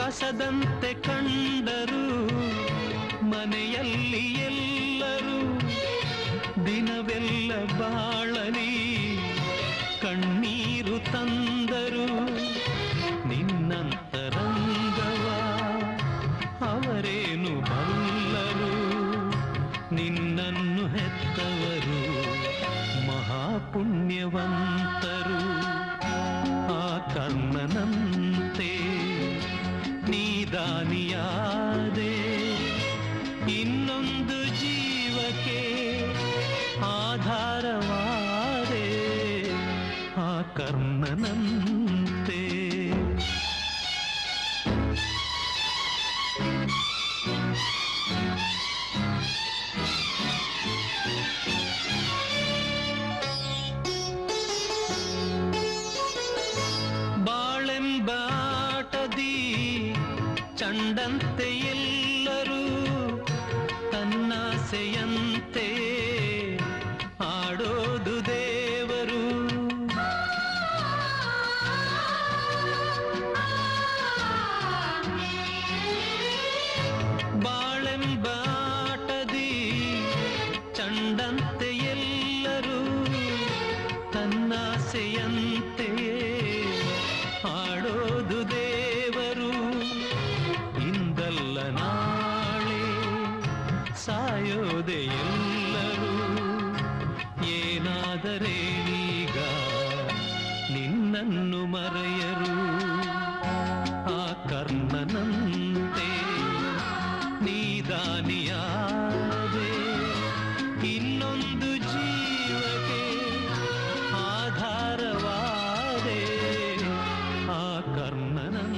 ಕಸದಂತೆ ಕಂಡರು ಮನೆಯಲ್ಲಿ ಎಲ್ಲರೂ ದಿನವೆಲ್ಲ ಬಾಳಲಿ ಕಣ್ಣೀರು ತಂದರು ನಿನ್ನಂತರಂಗವ ಅವರೇನು ಬಲ್ಲರು ನಿನ್ನನ್ನು ಹೆತ್ತವರು ಮಹಾಪುಣ್ಯವಂತರು ಆ ಕರ್ಣನಂತೆ ನೀದಾನಿಯಾದೆ ಇನ್ನೊಂದು ಜೀವಕ್ಕೆ ಆಧಾರವಾದೆ ಆ ಕರ್ಣನಂತೆ ಬಾಳೆಂಬಾಟದಿ ಚಂಡಂತೆ ಎಲ್ಲರೂ ತನ್ನಾಸೆಯಂತೆ ಆಡೋದು ದೇವರು ಬಾಳೆಂಬಾಟದಿ ಚಂಡಂತೆ ಎಲ್ಲರೂ ತನ್ನಾಸೆಯಂತೆಯೇ ಆಡೋದು ದೇವರು ಇಂದಲ್ಲ ನಾಳೆ ಸಾಯೋದೆ ಎಲ್ಲರೂ ಏನಾದರೇನೀಗ ನಿನ್ನನ್ನು ಮರೆಯರು ಆ ಕರ್ಣನಂತೆ ನೀದಾನಿಯಾದೆ ಇನ್ನೊಂದು ಜೀವಕ್ಕೆ ಆಧಾರವಾದೆ ಆ ಕರ್ಣನಂತೆ